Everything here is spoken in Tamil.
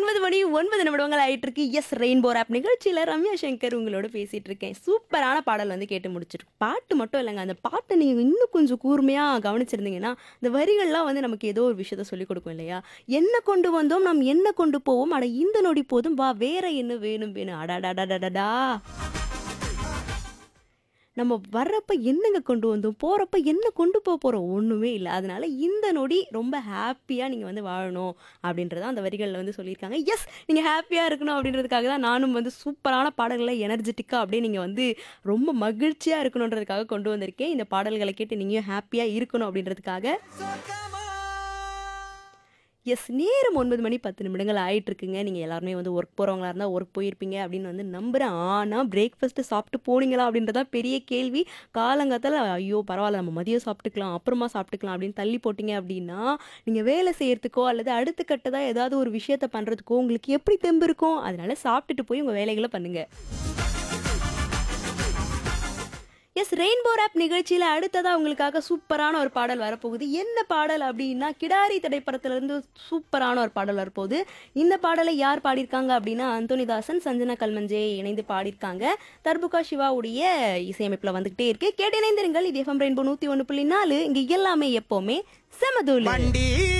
ஒன்பது மணி ஒன்பது நிமிடங்கள் ஆயிட்டு இருக்கு எஸ் ரெயின்போ ஆப் நிகழ்ச்சியில ரம்யா சங்கர் உங்களோட பேசிட்டு இருக்கேன் சூப்பரான பாடல் வந்து கேட்டு முடிச்சிருக்கு பாட்டு மட்டும் இல்லைங்க அந்த பாட்டை நீங்க இன்னும் கொஞ்சம் கூர்மையா கவனிச்சிருந்தீங்கன்னா இந்த வரிகள்லாம் வந்து நமக்கு ஏதோ ஒரு விஷயத்த சொல்லிக் கொடுக்கும் இல்லையா என்ன கொண்டு வந்தோம் நாம் என்ன கொண்டு போவோம் அட இந்த நொடி போதும் வா வேற என்ன வேணும் வேணும் அடாடாடாடாடா நம்ம வர்றப்ப என்னங்க கொண்டு வந்தோம் போகிறப்ப என்ன கொண்டு போக போகிறோம் ஒன்றுமே இல்லை அதனால இந்த நொடி ரொம்ப ஹாப்பியாக நீங்கள் வந்து வாழணும் அப்படின்றத அந்த வரிகளில் வந்து சொல்லியிருக்காங்க எஸ் நீங்கள் ஹாப்பியாக இருக்கணும் அப்படின்றதுக்காக தான் நானும் வந்து சூப்பரான பாடல்களை எனர்ஜெட்டிக்காக அப்படியே நீங்கள் வந்து ரொம்ப மகிழ்ச்சியாக இருக்கணுன்றதுக்காக கொண்டு வந்திருக்கேன் இந்த பாடல்களை கேட்டு நீங்கள் ஹாப்பியாக இருக்கணும் அப்படின்றதுக்காக எஸ் நேரம் ஒன்பது மணி பத்து நிமிடங்கள் ஆயிட்டு இருக்குங்க நீங்கள் எல்லாருமே வந்து ஒர்க் போகிறவங்களா இருந்தால் ஒர்க் போயிருப்பீங்க அப்படின்னு வந்து நம்புகிறேன் ஆனால் பிரேக்ஃபாஸ்ட்டு சாப்பிட்டு போனீங்களா அப்படின்றதா பெரிய கேள்வி காலங்காத்தால் ஐயோ பரவாயில்ல நம்ம மதியம் சாப்பிட்டுக்கலாம் அப்புறமா சாப்பிட்டுக்கலாம் அப்படின்னு தள்ளி போட்டிங்க அப்படின்னா நீங்கள் வேலை செய்யறதுக்கோ அல்லது அடுத்த கட்டதாக ஏதாவது ஒரு விஷயத்த பண்ணுறதுக்கோ உங்களுக்கு எப்படி தெம்பு இருக்கும் அதனால சாப்பிட்டுட்டு போய் உங்கள் வேலைகளை பண்ணுங்கள் எஸ் ரெயின்போ ஆப் நிகழ்ச்சியில் அடுத்ததாக உங்களுக்காக சூப்பரான ஒரு பாடல் வரப்போகுது என்ன பாடல் அப்படின்னா கிடாரி திரைப்படத்திலிருந்து சூப்பரான ஒரு பாடல் வரப்போகுது இந்த பாடலை யார் பாடியிருக்காங்க அப்படின்னா அந்தோனிதாசன் சஞ்சனா கல்மஞ்சே இணைந்து பாடியிருக்காங்க தர்புகா சிவாவுடைய இசையமைப்பில் வந்துகிட்டே இருக்கு கேட்டு இணைந்திருங்கள் இது எஃப்எம் ரெயின்போ நூற்றி ஒன்று புள்ளி நாலு இங்கே எல்லாமே எப்போவுமே செமதூலு வண்டி